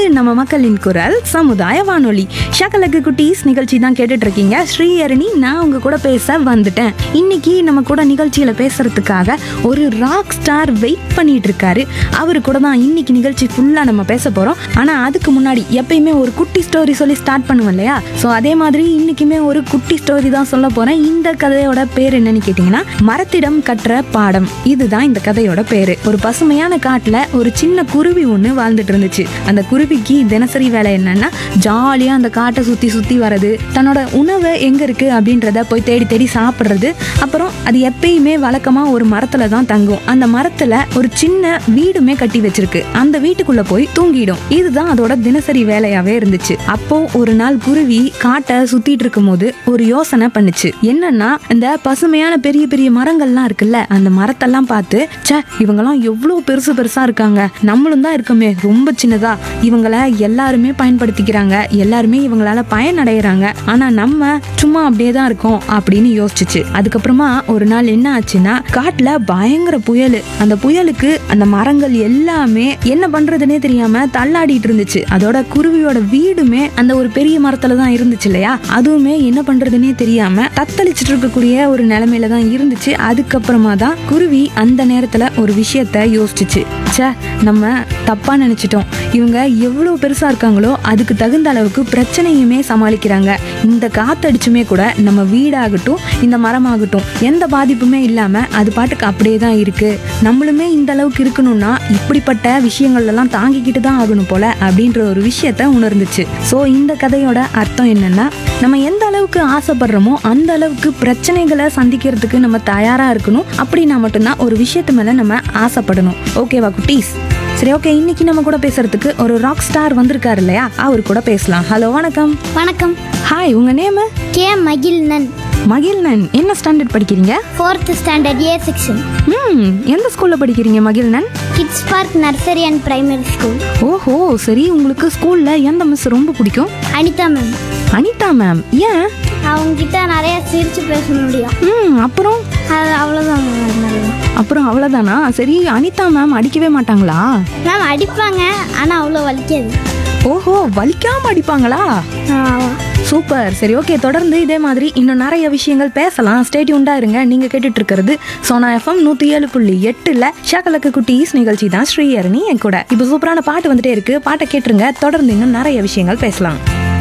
நம்ம மக்களின் குரல் சமுதாய வானொலி ஷக்கலக்கு குட்டீஸ் நிகழ்ச்சி தான் கேட்டுட்டு இருக்கீங்க ஸ்ரீஹரணி நான் உங்க கூட பேச வந்துட்டேன் இன்னைக்கு நம்ம கூட நிகழ்ச்சியில பேசுறதுக்காக ஒரு ராக் ஸ்டார் வெயிட் பண்ணிட்டு இருக்காரு அவரு கூட தான் இன்னைக்கு நிகழ்ச்சி ஃபுல்லா நம்ம பேச போறோம் ஆனா அதுக்கு முன்னாடி எப்பயுமே ஒரு குட்டி ஸ்டோரி சொல்லி ஸ்டார்ட் பண்ணுவோம் இல்லையா ஸோ அதே மாதிரி இன்னைக்குமே ஒரு குட்டி ஸ்டோரி தான் சொல்ல போறேன் இந்த கதையோட பேர் என்னன்னு கேட்டிங்கன்னா மரத்திடம் கற்ற பாடம் இதுதான் இந்த கதையோட பேரு ஒரு பசுமையான காட்டுல ஒரு சின்ன குருவி ஒன்று வாழ்ந்துட்டு இருந்துச்சு அந்த குருவிக்கு தினசரி வேலை என்னன்னா ஜாலியா அந்த காட்டை சுத்தி சுத்தி வர்றது தன்னோட உணவு எங்க இருக்கு அப்படின்றத போய் தேடி தேடி சாப்பிடுறது அப்புறம் அது எப்பயுமே வழக்கமா ஒரு மரத்துல தான் தங்கும் அந்த மரத்துல ஒரு சின்ன வீடுமே கட்டி வச்சிருக்கு அந்த வீட்டுக்குள்ள போய் தூங்கிடும் இதுதான் அதோட தினசரி வேலையாவே இருந்துச்சு அப்போ ஒரு நாள் குருவி காட்டை சுத்திட்டு இருக்கும்போது ஒரு யோசனை பண்ணுச்சு என்னன்னா இந்த பசுமையான பெரிய பெரிய மரங்கள்லாம் இருக்குல்ல அந்த மரத்தெல்லாம் பார்த்து ச்சே இவங்கெல்லாம் எவ்வளோ பெருசு பெருசா இருக்காங்க நம்மளும் தான் இருக்கோமே ரொம்ப சின்னதா இவங்கள எல்லாருமே பயன்படுத்திக்கிறாங்க எல்லாருமே இவங்களால பயனடைகிறாங்க ஆனா நம்ம சும்மா அப்படியே தான் இருக்கோம் அப்படின்னு யோசிச்சுச்சு அதுக்கப்புறமா ஒரு நாள் என்ன ஆச்சுன்னா காட்டுல பயங்கர புயல் அந்த புயலுக்கு அந்த மரங்கள் எல்லாமே என்ன பண்றதுனே தெரியாம தள்ளாடிட்டு இருந்துச்சு அதோட குருவியோட வீடுமே அந்த ஒரு பெரிய மரத்துல தான் இருந்துச்சு இல்லையா அதுவுமே என்ன பண்றதுனே தெரியாம தத்தளிச்சிட்டு இருக்கக்கூடிய ஒரு நிலைமையில தான் இருந்துச்சு அதுக்கப்புறமா தான் குருவி அந்த நேரத்துல ஒரு விஷயத்த யோசிச்சுச்சு ச்சே நம்ம தப்பா நினைச்சிட்டோம் இவங்க எவ்வளவு பெருசா இருக்காங்களோ அதுக்கு தகுந்த அளவுக்கு பிரச்சனையுமே சமாளிக்கிறாங்க இந்த காத்தடிச்சுமே கூட நம்ம வீடாகட்டும் இந்த மரமாகட்டும் எந்த பாதிப்புமே இல்லாம அது பாட்டுக்கு அப்படியே தான் இருக்கு நம்மளுமே இந்த அளவுக்கு இருக்கணும்னா இப்படிப்பட்ட விஷயங்கள் எல்லாம் தாங்கிக்கிட்டு தான் ஆகணும் போல அப்படின்ற ஒரு விஷயத்த உணர்ந்துச்சு ஸோ இந்த கதையோட அர்த்தம் என்னன்னா நம்ம எந்த அளவுக்கு ஆசைப்படுறோமோ அந்த அளவுக்கு பிரச்சனைகளை சந்திக்கிறதுக்கு நம்ம தயாரா இருக்கணும் அப்படின்னா மட்டும்தான் ஒரு விஷயத்து மேல நம்ம ஆசைப்படணும் ஓகேவா குட்டீஸ் சரி ஓகே இன்னைக்கு நம்ம கூட பேசுறதுக்கு ஒரு ராக் ஸ்டார் வந்திருக்காரு இல்லையா அவர் கூட பேசலாம் ஹலோ வணக்கம் வணக்கம் ஹாய் உங்க நேமு கே மகிழ்நன் மகிழ்நன் என்ன ஸ்டாண்டர்ட் படிக்கிறீங்க ஃபோர்த் ஸ்டாண்டர்ட் ஏ செக்ஷன் ம் எந்த ஸ்கூல்ல படிக்கிறீங்க Magizhnan kids park nursery and primary school ஓஹோ சரி உங்களுக்கு ஸ்கூல்ல எந்த மிஸ் ரொம்ப பிடிக்கும் அனிதா மேம் அனிதா மேம் ஏன் அவங்ககிட்ட நிறைய சிரிச்சு பேச முடியும் ம் அப்புறம் அது அவ்வளோதான் மேம் அப்புறம் அவ்வளோதானா சரி அனிதா மேம் அடிக்கவே மாட்டாங்களா மேம் அடிப்பாங்க ஆனால் அவ்வளோ வலிக்காது ஓஹோ வலிக்காம அடிப்பாங்களா ஆ, சூப்பர் சரி ஓகே தொடர்ந்து இதே மாதிரி இன்னும் நிறைய விஷயங்கள் பேசலாம் ஸ்டேட்யூண்டா இருங்க நீங்க கேட்டுட்டு இருக்கிறது சோனா எஃப்எம் நூத்தி ஏழு புள்ளி எட்டுல ஷாக்கலக்கு குட்டீஸ் நிகழ்ச்சி தான் ஸ்ரீஹரணி என் கூட இப்போ சூப்பரான பாட்டு வந்துட்டே இருக்கு பாட்டை கேட்டுருங்க தொடர்ந்து இன்னும் நிறைய விஷயங்கள் பேசலாம்